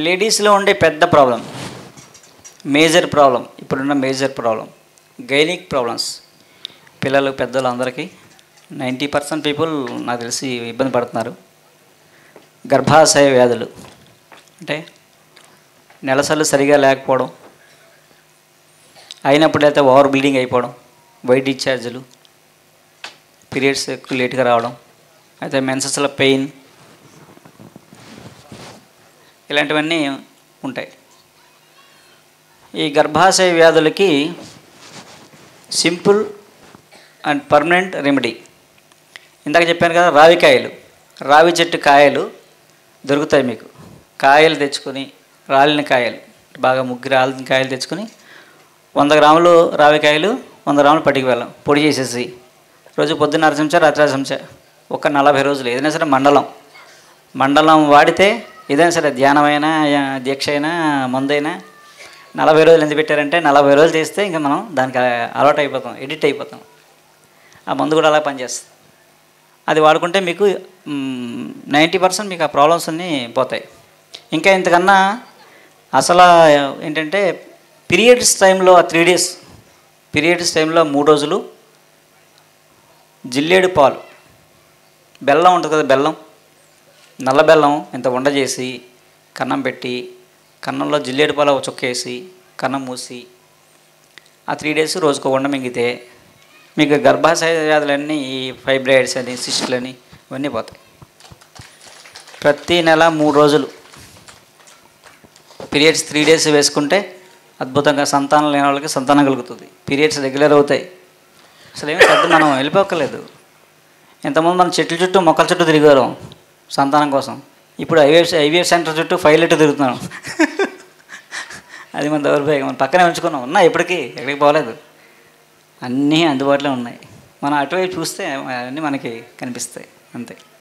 లేడీస్లో ఉండే పెద్ద ప్రాబ్లం మేజర్ ప్రాబ్లం ఇప్పుడున్న మేజర్ ప్రాబ్లం గైనిక్ ప్రాబ్లమ్స్ పిల్లలు పెద్దలు అందరికీ నైంటీ పర్సెంట్ పీపుల్ నాకు తెలిసి ఇబ్బంది పడుతున్నారు గర్భాశయ వ్యాధులు అంటే నెలసలు సరిగా లేకపోవడం అయినప్పుడైతే ఓవర్ బ్లీడింగ్ అయిపోవడం వైట్ డిశ్చార్జులు పీరియడ్స్ ఎక్కువ లేట్గా రావడం అయితే మెన్సెస్లో పెయిన్ ఇలాంటివన్నీ ఉంటాయి ఈ గర్భాశయ వ్యాధులకి సింపుల్ అండ్ పర్మనెంట్ రెమెడీ ఇందాక చెప్పాను కదా రావికాయలు రావి చెట్టు కాయలు దొరుకుతాయి మీకు కాయలు తెచ్చుకొని రాలిన కాయలు బాగా ముగ్గు రాలిన కాయలు తెచ్చుకొని వంద గ్రాములు రావికాయలు వంద గ్రాములు పట్టుకు వెళ్ళాం పొడి చేసేసి రోజు పొద్దున్న అర చెంచా రాత్రి అర చెంచా ఒక నలభై రోజులు ఏదైనా సరే మండలం మండలం వాడితే ఏదైనా సరే ధ్యానమైనా యా- దీక్ష అయినా మందైనా నలభై రోజులు ఎందుకు పెట్టారంటే నలభై రోజులు చేస్తే ఇంకా మనం దానికి అలవాటు అయిపోతాం ఎడిట్ అయిపోతాం ఆ మందు కూడా అలా పనిచేస్తుంది అది వాడుకుంటే మీకు నైంటీ పర్సెంట్ మీకు ఆ ప్రాబ్లమ్స్ అన్నీ పోతాయి ఇంకా ఇంతకన్నా అసలు ఏంటంటే పీరియడ్స్ టైంలో ఆ త్రీ డేస్ పీరియడ్స్ టైంలో మూడు రోజులు జిల్లేడు పాలు బెల్లం ఉంటుంది కదా బెల్లం నల్ల బెల్లం ఇంత వండ చేసి కన్నం పెట్టి కన్నంలో జిల్లేడు పాలు ఒక చుక్క వేసి కన్నం మూసి ఆ త్రీ డేస్ రోజుకో వండ మింగితే మీకు గర్భాశయ వ్యాధులన్నీ ఈ ఫైబ్రాయిడ్స్ అని సిస్టులు అని ఇవన్నీ పోతాయి ప్రతి నెల మూడు రోజులు పీరియడ్స్ త్రీ డేస్ వేసుకుంటే అద్భుతంగా సంతానం లేని వాళ్ళకి సంతానం కలుగుతుంది పీరియడ్స్ రెగ్యులర్ అవుతాయి అసలు ఏమీ పెద్ద మనం వెళ్ళిపోకలేదు ఇంతకుముందు మనం చెట్ల చుట్టూ మొక్కల చుట్టూ తిరిగారు సంతానం కోసం ఇప్పుడు ఐవీఎఫ్ ఐవీఎఫ్ సెంటర్ చుట్టూ ఫైల్ చుట్టూ తిరుగుతున్నాం అది మన దౌర్భాగ్యం మనం పక్కనే ఉంచుకున్నాం ఉన్నా ఇప్పటికీ ఎక్కడికి పోలేదు అన్నీ అందుబాటులో ఉన్నాయి మనం అటువైపు చూస్తే అన్నీ మనకి కనిపిస్తాయి అంతే